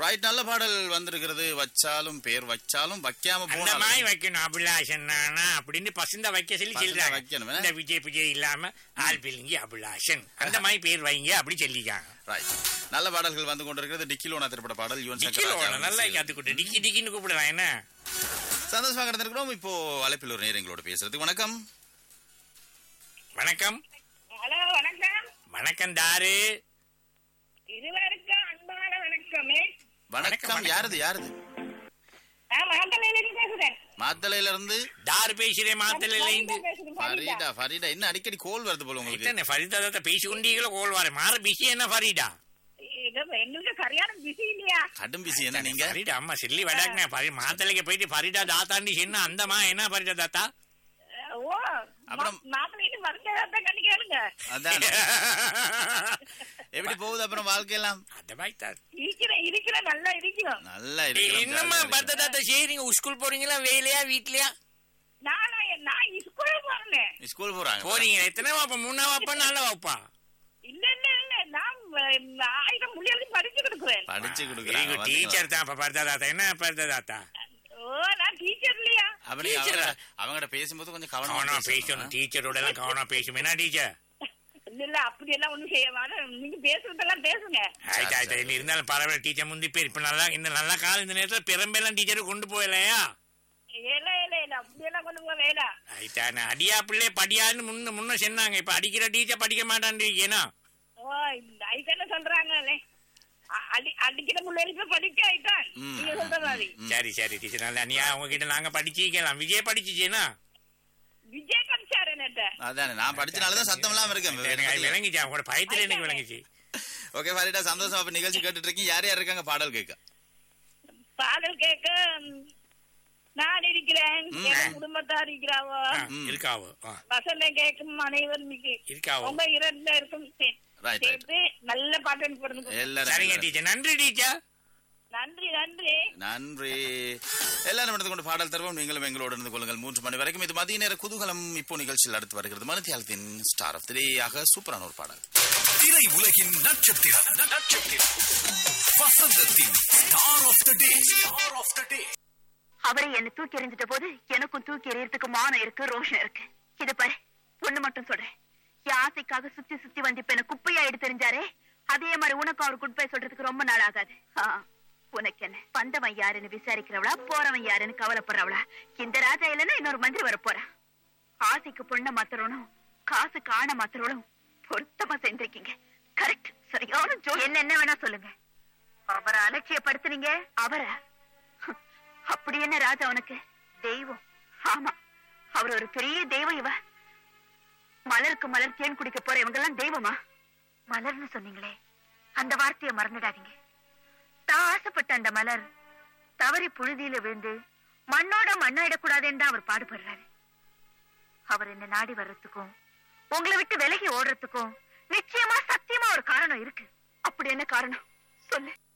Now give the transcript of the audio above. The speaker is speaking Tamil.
ரைட் நல்ல பாடல் வந்திருக்கிறது வச்சாலும் பேர் வச்சாலும் வைக்காம அந்த போனாலும் மாதிரி வைக்கணும் அபிலாஷன் நானா அப்படின்னு பசந்த வைக்க சொல்லி பசந்தா சொல்றாங்க வைக்கணும், என்ன? இந்த விஜய் விஜய் இல்லாம ஆள் பிள்ளைங்க அபிலாஷன் அந்த மாதிரி பேர் வைங்க அப்படி சொல்லிக்காங்க ரைட் நல்ல பாடல்கள் வந்து கொண்டிருக்கிறது டிக்கிலோனா திரைப்பட பாடல் யுவன் சங்கர் டிக்கில ராஜா ஓட நல்லா அவர்கள் கத்துக்கிட்டு டிக்கி டிக்கின்னு கூப்பிடுறான் என்ன சந்தோஷமா கடந்திருக்கிறோம் இப்போ அழைப்பில் ஒரு நேரம் எங்களோட பேசுறதுக்கு வணக்கம் வணக்கம் ஹலோ வணக்கம் வணக்கம் தாரு இருவருக்கும் அன்பான வணக்கமே வணக்கம் வணக்கம். யாருது யாருது நான் மாத்தலையிலிருந்து பேசுறேன் மாத்தளையில இருந்து தாரு பேசுறேன் மாத்தல இருந்து பேசுறேன் ஃபரீதா. ஃபரீடா ஃபரீடா என்ன அடிக்கடி கோல் வருது போல உங்களுக்கு என்ன ஃபரிதா தாத்தா பேசி கொண்டீங்களோ கோல் வாரு மாற பிசி என்ன ஃபரீடா இது எங்களுக்கு சரியான பிஸி இல்லையா கடும் பிசி என்ன நீங்க ஃபரிடா அம்மா சில்லி வடாக்குனே பரி மாத்தலைக்கு போயிட்டு ஃபரிடா தாத்தாண்டி என்ன அந்தமா என்ன ஃபரிதா தாத்தா அஹ், ஓ அப்புறம்- மாப்பிள்ளைட்டு வருஷத்தை கண்ணி கேளுங்க அதான் எப்படி போகுது அப்புறம் வாழ்க்கையெல்லாம் அந்த மாதிரி தான் இருக்கிற இருக்கிற நல்லா இருக்கிறோம் நல்லா ஏய், என்னம்மா இருக்கு பத்த தாத்தா சரிங்க ஸ்கூல் போறீங்களா வேலையா வீட்லயா நானா நான் ஸ்கூல் போறேன் ஸ்கூல் போறாங்க போறீங்க எத்தனை வாப்பா மூணா வாப்பா நாலு வாப்பா இல்ல இல்ல இல்ல நான் அஹ், ஆயிரம் மொழியாவது படிச்சு கொடுக்குறேன் படிச்சு வெரி கொடுக்குறாங்க குட் டீச்சர் தான் அப்ப பரதா தாத்தா என்ன பரதா தாத்தா ஓ நான் டீச்சர் இல்லையா அப்ப நீங்க Teacher ஆ? அவங்க- அவங்ககிட்ட பேசும்போது கொஞ்சம் கவனமா கவனமா பேசணும். பேசணும் டீச்சரோட எல்லாம் கவனமா பேசும் என்ன டீச்சர் இல்ல இல்ல அப்படி எல்லாம் ஒண்ணும் செய்ய வேணாம் நீங்க பேசுறதெல்லாம் பேசுங்க ஆயிட்டு ஆயிட்டு இல்ல இருந்தாலும் பரவாயில்ல டீச்சர் முந்தி பேர் இப்ப நல்லா இந்த நல்ல காலம் இந்த நேரத்துல பெரும்பெல்லாம் டீச்சரை கொண்டு போயலையா இல்ல இல்ல இல்ல அப்படி எல்லாம் கொண்டு போக வேணாம் ஆயிட்டா நான் அடியா பிள்ளை படியான்னு முன்ன முன்ன சொன்னாங்க இப்ப அடிக்கிற டீச்சர் படிக்க மாட்டான்னு ஏன்னா ஓ இந்த ஐக்கு என்ன சொல்றாங்களே அ- அடி அடிக்கிற பிள்ளைகளுக்கு படிக்க ஆயிட்டான் ம். நீங்க சொல்ற மாதிரி சரி சரி டீச்சர் நல்லா நீ அவங்க கிட்ட நாங்க படிச்சிக்கலாம் விஜய் படிச்சிச்சேனா விஜய் படிச்சாரு என்னட்ட அதானே நான் படிச்சனாலதான் சத்தம் இல்லாம எனக்கு அது இருக்கேன் விளங்கிச்சு அவங்களோட பயத்துல எனக்கு விளங்கிச்சு ஓகே ஃபரீடா சந்தோஷம் அப்ப நிகழ்ச்சி கேட்டுட்டு இருக்கீங்க யார் யார் இருக்காங்க பாடல் கேட்க பாடல் கேட்க ம், நான் இருக்கிறேன் ம். என் குடும்பத்தார் இருக்கிறாவோ ஆ, இருக்காவோ ஆ, வசந்த கேட்கும் அனைவரும் இருக்காவோ உங்க இரண்டு இருக்கும் சே- Right, right. சேர்த்து நல்ல பாட்டு எனக்கு போடுங்க எல்லாரும் சரிங்க எல்லாரும். டீச்சர் நன்றி டீச்சர் நன்றி நன்றி நன்றி எல்லாரும் எடுத்து கொண்டு பாடல் தருவோம் நீங்களும் எங்களோடு இருந்து கொள்ளுங்கள் மூன்று மணி வரைக்கும் இது மதிய நேர குதூகலம் இப்போ நிகழ்ச்சியில் அடுத்து வருகிறது மனத்தியாலத்தின் ஸ்டார் ஆஃப் தி ஆக சூப்பரான ஒரு பாடல் திரை உலகின் நட்சத்திரம் நட்சத்திரம் வசந்தத்தின் star of the day star of the day அவரை என்ன தூக்கி எறிஞ்சிட்ட போது எனக்கும் தூக்கி எறியறதுக்கு மானம் இருக்கு ரோஷம் இருக்கு இது பாரு ஒண்ணு மட்டும் சொல்றேன் என் ஆசைக்காக சுத்தி சுத்தி வந்து இப்ப என்ன குப்பையா எடுத்து தெரிஞ்சாரே அதே மாதிரி உனக்கும் அவர் குட் பை சொல்றதுக்கு ரொம்ப நாள் ஆகாது ஆ, உனக்கு என்ன வந்தவன் யாருன்னு விசாரிக்கிறவளா போறவன் யாருன்னு கவலைப்படுறவளா இந்த ராஜா இல்லைன்னா இன்னொரு மந்திரி வர போறான் ஆசைக்கு பொண்ண மாத்திரணும் காசு காண மாத்திரணும் பொருத்தமா செஞ்சிருக்கீங்க கரெக்ட் சரியான ஜோ என்ன என்ன வேணா சொல்லுங்க அவரை அலட்சியப்படுத்துனீங்க அவரை ஹம், அப்படி என்ன ராஜா உனக்கு தெய்வம் ஆமா அவர் ஒரு பெரிய தெய்வம் இவ மலருக்கு மலர் தேன் குடிக்க போற இவங்க எல்லாம் தெய்வமா மலர்னு சொன்னீங்களே அந்த வார்த்தையை மறந்துடாதீங்க தான் ஆசைப்பட்ட அந்த மலர் தவறி புழுதியில விழுந்து மண்ணோட மண்ணாயிடக்கூடாதுன்னு தான் அவர் பாடுபடுறாரு அவர் என்ன நாடி வர்றதுக்கும் உங்களை விட்டு விலகி ஓடுறதுக்கும் நிச்சயமா சத்தியமா ஒரு காரணம் இருக்கு அப்படி என்ன காரணம் சொல்லு